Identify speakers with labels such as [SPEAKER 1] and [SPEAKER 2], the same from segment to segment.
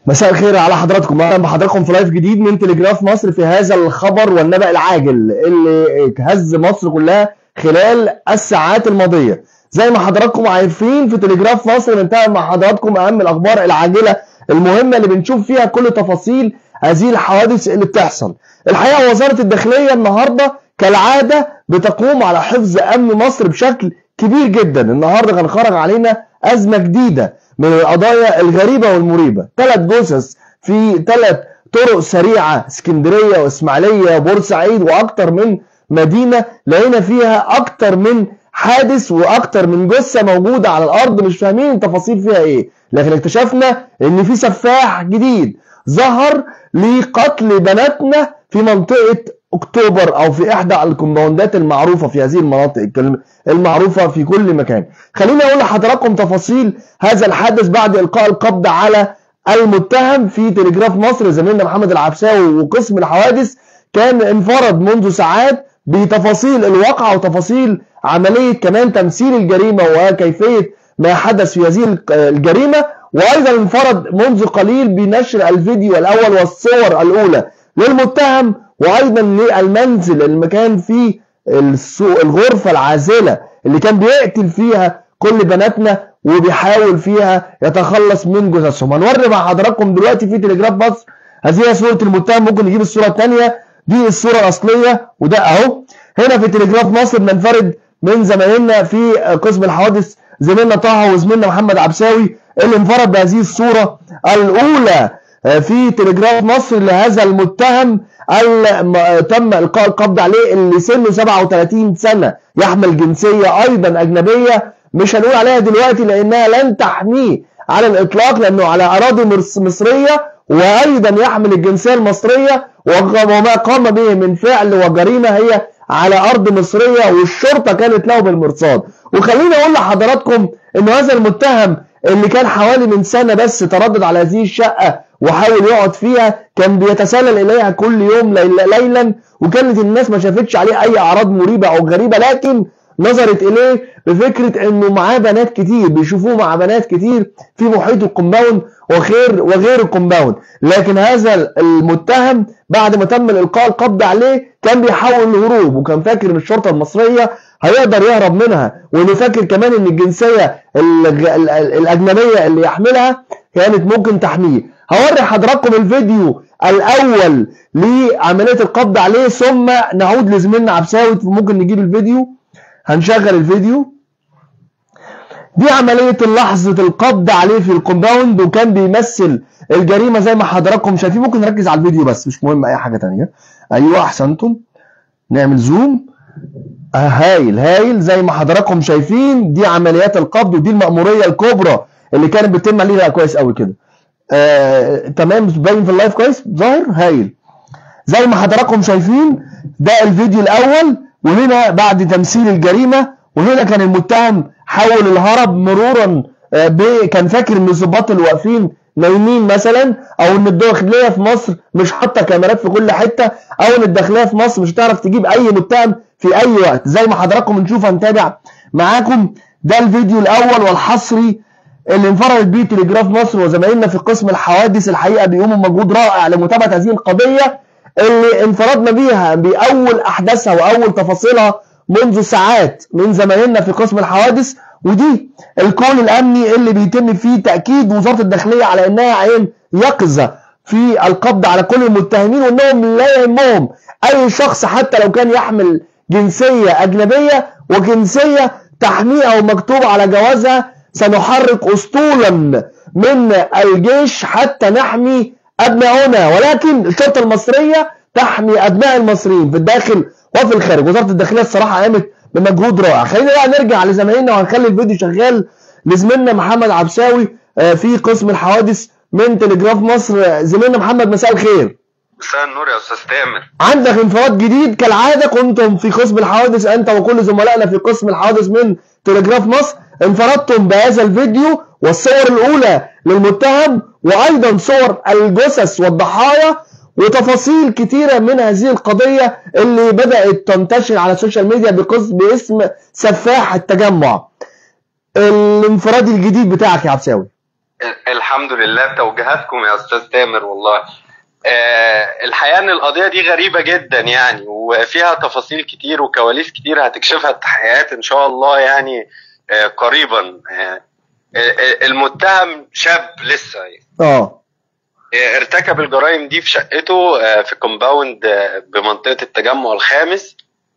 [SPEAKER 1] مساء الخير على حضراتكم اهلا بحضراتكم في لايف جديد من تلجراف مصر في هذا الخبر والنبأ العاجل اللي هز مصر كلها خلال الساعات الماضيه زي ما حضراتكم عارفين في تلجراف مصر بنتابع مع حضراتكم اهم الاخبار العاجله المهمه اللي بنشوف فيها كل تفاصيل هذه الحوادث اللي بتحصل الحقيقه وزاره الداخليه النهارده كالعاده بتقوم على حفظ امن مصر بشكل كبير جدا النهارده كان خرج علينا ازمه جديده من القضايا الغريبه والمريبه ثلاث جثث في ثلاث طرق سريعه اسكندريه واسماعيليه وبورسعيد واكتر من مدينه لقينا فيها اكتر من حادث واكتر من جثه موجوده على الارض مش فاهمين التفاصيل فيها ايه لكن اكتشفنا ان في سفاح جديد ظهر لقتل بناتنا في منطقه اكتوبر او في احدى الكومباوندات المعروفه في هذه المناطق المعروفه في كل مكان خليني اقول لحضراتكم تفاصيل هذا الحدث بعد القاء القبض على المتهم في تلجراف مصر زميلنا محمد العبساوي وقسم الحوادث كان انفرد منذ ساعات بتفاصيل الواقعه وتفاصيل عمليه كمان تمثيل الجريمه وكيفيه ما حدث في هذه الجريمه وايضا انفرد منذ قليل بنشر الفيديو الاول والصور الاولى للمتهم وايضا للمنزل اللي كان فيه الغرفه العازله اللي كان بيقتل فيها كل بناتنا وبيحاول فيها يتخلص من جثثهم هنوري مع حضراتكم دلوقتي في تليجراف مصر هذه صوره المتهم ممكن نجيب الصوره الثانيه دي الصوره الاصليه وده اهو هنا في تليجراف مصر بننفرد من زمايلنا في قسم الحوادث زميلنا طه وزميلنا محمد عبساوي اللي انفرد بهذه الصوره الاولى في تليجراف مصر لهذا المتهم تم القاء القبض عليه اللي سنه 37 سنه يحمل جنسيه ايضا اجنبيه مش هنقول عليها دلوقتي لانها لن تحميه على الاطلاق لانه على اراضي مصريه وايضا يحمل الجنسيه المصريه وما قام به من فعل وجريمه هي على ارض مصريه والشرطه كانت له بالمرصاد وخليني اقول لحضراتكم ان هذا المتهم اللي كان حوالي من سنه بس تردد على هذه الشقه وحاول يقعد فيها كان بيتسلل اليها كل يوم ليلا وكانت الناس ما شافتش عليه اي اعراض مريبه او غريبه لكن نظرت اليه بفكره انه معاه بنات كتير بيشوفوه مع بنات كتير في محيط الكومباوند وغير وغير الكومباوند لكن هذا المتهم بعد ما تم القاء القبض عليه كان بيحاول الهروب وكان فاكر ان الشرطه المصريه هيقدر يهرب منها وانه فاكر كمان ان الجنسيه الاجنبيه اللي يحملها كانت ممكن تحميه هوري حضراتكم الفيديو الاول لعمليه القبض عليه ثم نعود لزميلنا عبساوي ممكن نجيب الفيديو هنشغل الفيديو دي عملية لحظة القبض عليه في الكومباوند وكان بيمثل الجريمة زي ما حضراتكم شايفين ممكن نركز على الفيديو بس مش مهم أي حاجة تانية أيوه أحسنتم نعمل زوم آه هايل هايل زي ما حضراتكم شايفين دي عمليات القبض ودي المأمورية الكبرى اللي كانت بتتم عليها كويس قوي كده آه تمام باين في اللايف كويس ظاهر هايل زي ما حضراتكم شايفين ده الفيديو الاول وهنا بعد تمثيل الجريمه وهنا كان المتهم حاول الهرب مرورا آه كان فاكر ان الظباط اللي واقفين نايمين مثلا او ان الداخليه في مصر مش حاطه كاميرات في كل حته او ان الداخليه في مصر مش هتعرف تجيب اي متهم في اي وقت زي ما حضراتكم نشوف هنتابع معاكم ده الفيديو الاول والحصري اللي انفردت بيه تلجراف مصر وزمايلنا في قسم الحوادث الحقيقه بيقوموا مجهود رائع لمتابعه هذه القضيه اللي انفردنا بيها باول احداثها واول تفاصيلها منذ ساعات من زمايلنا في قسم الحوادث ودي الكون الامني اللي بيتم فيه تاكيد وزاره الداخليه على انها عين يقظه في القبض على كل المتهمين وانهم لا يهمهم اي شخص حتى لو كان يحمل جنسيه اجنبيه وجنسيه تحميه او مكتوب على جوازها سنحرك اسطولا من الجيش حتى نحمي ابنائنا ولكن الشرطه المصريه تحمي ابناء المصريين في الداخل وفي الخارج وزاره الداخليه الصراحه قامت بمجهود رائع خلينا بقى نرجع لزمايلنا وهنخلي الفيديو شغال لزميلنا محمد عبساوي في قسم الحوادث من تلجراف مصر زميلنا محمد مساء الخير
[SPEAKER 2] مساء النور يا استاذ تامر
[SPEAKER 1] عندك انفراد جديد كالعاده كنتم في قسم الحوادث انت وكل زملائنا في قسم الحوادث من تلجراف مصر انفردتم بهذا الفيديو والصور الاولى للمتهم وايضا صور الجثث والضحايا وتفاصيل كتيرة من هذه القضية اللي بدأت تنتشر على السوشيال ميديا باسم سفاح التجمع الانفراد الجديد بتاعك يا عبساوي
[SPEAKER 2] الحمد لله بتوجيهاتكم يا استاذ تامر والله آه الحقيقه ان القضيه دي غريبه جدا يعني وفيها تفاصيل كتير وكواليس كتير هتكشفها التحقيقات ان شاء الله يعني آه قريبا آه آه، المتهم شاب لسه يعني.
[SPEAKER 1] اه
[SPEAKER 2] آه، ارتكب الجرائم دي في شقته آه، في كومباوند آه، بمنطقه التجمع الخامس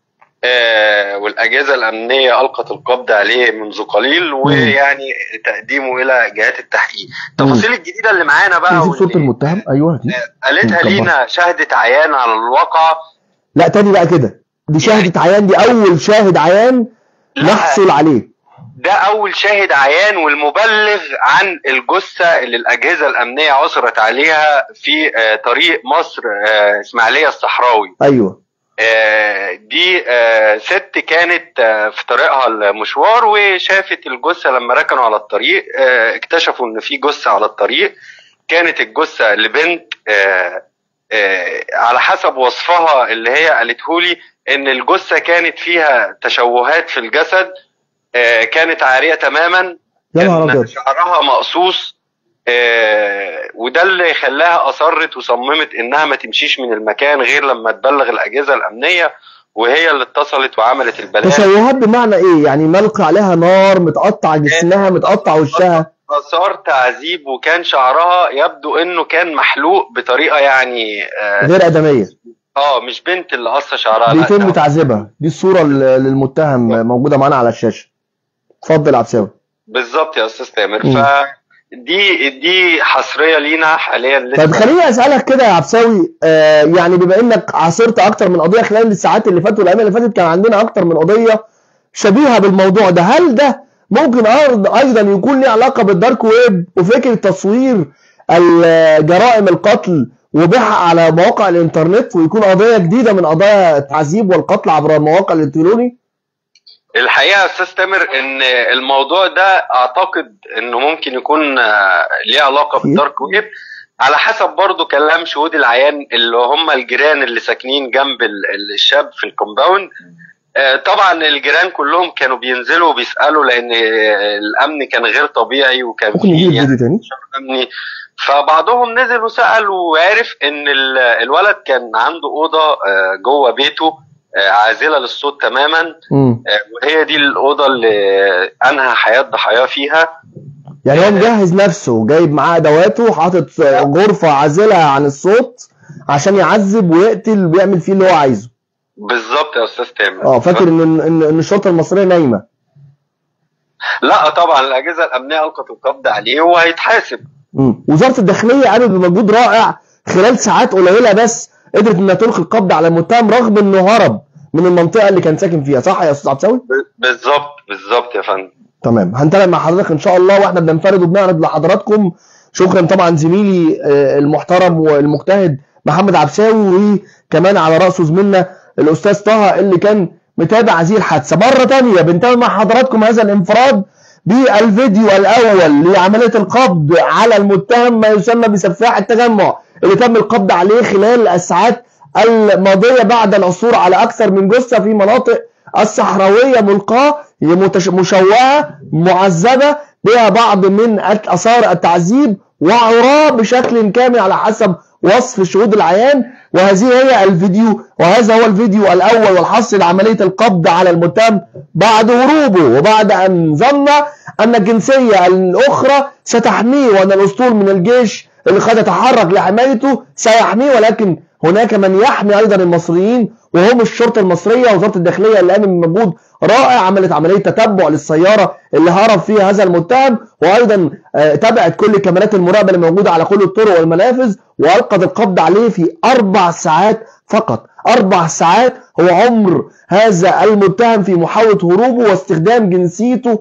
[SPEAKER 2] آه، والاجهزه الامنيه القت القبض عليه منذ قليل ويعني تقديمه الى جهات التحقيق التفاصيل الجديده اللي معانا بقى
[SPEAKER 1] نجيب صوره
[SPEAKER 2] واللي
[SPEAKER 1] المتهم ايوه دي.
[SPEAKER 2] قالتها
[SPEAKER 1] مكبر.
[SPEAKER 2] لينا شهدة عيان على الواقع
[SPEAKER 1] لا تاني بقى كده دي شاهدة عيان دي اول شاهد عيان
[SPEAKER 2] لا.
[SPEAKER 1] نحصل عليه
[SPEAKER 2] ده اول شاهد عيان والمبلغ عن الجثه اللي الاجهزه الامنيه عثرت عليها في آه، طريق مصر آه، اسماعيليه الصحراوي
[SPEAKER 1] ايوه
[SPEAKER 2] آه، دي آه، ست كانت آه، في طريقها المشوار وشافت الجثه لما ركنوا على الطريق آه، اكتشفوا ان في جثه على الطريق كانت الجثه لبنت آه، آه، على حسب وصفها اللي هي قالته لي ان الجثه كانت فيها تشوهات في الجسد آه، كانت عاريه تماما
[SPEAKER 1] يا نهار
[SPEAKER 2] كان
[SPEAKER 1] ابيض
[SPEAKER 2] شعرها مقصوص آه، وده اللي خلاها اصرت وصممت انها ما تمشيش من المكان غير لما تبلغ الاجهزه الامنيه وهي اللي اتصلت وعملت البلاغ
[SPEAKER 1] تشوهات بمعنى ايه يعني ملقى عليها نار متقطع جسمها متقطع وشها
[SPEAKER 2] اثار تعذيب وكان شعرها يبدو انه كان محلوق بطريقه يعني اه,
[SPEAKER 1] غير ادميه
[SPEAKER 2] آه مش بنت اللي قصه شعرها لا،
[SPEAKER 1] بيتم
[SPEAKER 2] ده-
[SPEAKER 1] تعذيبها دي الصوره ال- للمتهم موجوده معانا على الشاشه اتفضل يا عبساوي
[SPEAKER 2] بالظبط يا استاذ تامر
[SPEAKER 1] مم.
[SPEAKER 2] ف دي دي حصريه لينا حاليا لسه
[SPEAKER 1] طيب خليني اسالك كده يا عبساوي آه يعني بما انك عاصرت اكتر من قضيه خلال الساعات اللي فاتت والايام اللي فاتت كان عندنا اكتر من قضيه شبيهه بالموضوع ده هل ده ممكن أرض- ايضا يكون له علاقه بالدارك ويب وفكره تصوير ال- جرائم القتل وبيعها على مواقع الانترنت ويكون قضيه جديده من قضايا التعذيب والقتل عبر المواقع الالكتروني
[SPEAKER 2] الحقيقه يا استاذ تامر ان الموضوع ده اعتقد انه ممكن يكون آه، ليه علاقه بالدارك ويب على حسب برضو كلام شهود العيان اللي هم الجيران اللي ساكنين جنب ال- الشاب في الكومباوند آه، طبعا الجيران كلهم كانوا بينزلوا وبيسالوا لان آه، الامن كان غير طبيعي وكان
[SPEAKER 1] ممكن نجيب
[SPEAKER 2] في
[SPEAKER 1] الفيديو تاني
[SPEAKER 2] امني فبعضهم نزل وسال وعرف ان ال- الولد كان عنده اوضه آه، جوه بيته آه، عازله للصوت تماما
[SPEAKER 1] مم.
[SPEAKER 2] آه، وهي دي الاوضه اللي انهى حياه ضحاياه فيها
[SPEAKER 1] يعني هو مجهز نفسه جايب معاه ادواته حاطط غرفه عازله عن الصوت عشان يعذب ويقتل ويعمل فيه اللي هو عايزه
[SPEAKER 2] بالظبط يا استاذ تامر
[SPEAKER 1] اه فاكر ان ان ان الشرطه المصريه نايمه
[SPEAKER 2] لا طبعا الاجهزه الامنيه القت القبض عليه وهيتحاسب
[SPEAKER 1] مم. وزاره الداخليه قامت بمجهود رائع خلال ساعات قليله بس قدرت انها تلقي القبض على المتهم رغم انه هرب من المنطقه اللي كان ساكن فيها صح يا استاذ عبد السوي؟
[SPEAKER 2] ب- بالظبط بالظبط يا فندم
[SPEAKER 1] تمام هنتابع مع حضرتك ان شاء الله واحنا بننفرد وبنعرض لحضراتكم شكرا طبعا زميلي آه، المحترم والمجتهد محمد عبساوي وكمان على راسه زميلنا الاستاذ طه اللي كان متابع هذه الحادثه مره تانية بنتابع مع حضراتكم هذا الانفراد بالفيديو الاول لعمليه القبض على المتهم ما يسمى بسفاح التجمع اللي تم القبض عليه خلال الساعات الماضيه بعد العثور على اكثر من جثه في مناطق الصحراويه ملقاه هي متش- مشوهه معذبه بها بعض من اثار التعذيب وعراة بشكل كامل على حسب وصف شهود العيان وهذه هي الفيديو وهذا هو الفيديو الاول والحصر لعمليه القبض على المتهم بعد هروبه وبعد ان ظن ان الجنسيه الاخرى ستحميه وان الاسطول من الجيش اللي قد يتحرك لحمايته سيحميه ولكن هناك من يحمي ايضا المصريين وهم الشرطه المصريه ووزاره الداخليه اللي قامت بمجهود رائع عملت عمليه تتبع للسياره اللي هرب فيها هذا المتهم وايضا آه، تابعت كل كاميرات المراقبه اللي موجوده على كل الطرق والمنافذ والقت القبض عليه في اربع ساعات فقط اربع ساعات هو عمر هذا المتهم في محاوله هروبه واستخدام جنسيته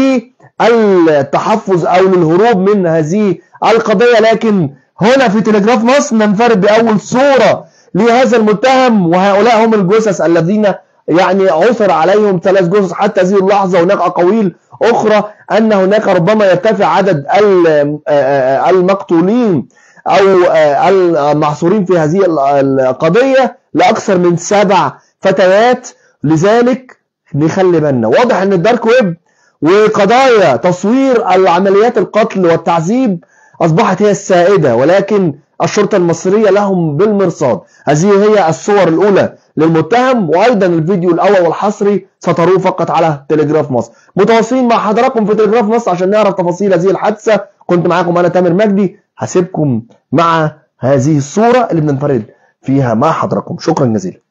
[SPEAKER 1] للتحفظ او للهروب من هذه القضيه لكن هنا في تلجراف مصر ننفرد باول صوره لهذا المتهم وهؤلاء هم الجثث الذين يعني عثر عليهم ثلاث جثث حتى هذه اللحظه هناك اقاويل اخرى ان هناك ربما يرتفع عدد ال- آه، المقتولين او آه، المحصورين في هذه ال- القضيه لاكثر من سبع فتيات لذلك نخلي بالنا واضح ان الدارك ويب وقضايا تصوير العمليات القتل والتعذيب أصبحت هي السائدة ولكن الشرطة المصرية لهم بالمرصاد هذه هي الصور الأولى للمتهم وأيضا الفيديو الأول والحصري ستروه فقط على تلجراف مصر متواصلين مع حضراتكم في تلجراف مصر عشان نعرف تفاصيل هذه الحادثة كنت معاكم أنا تامر مجدي هسيبكم مع هذه الصورة اللي بننفرد فيها مع حضراتكم شكرا جزيلا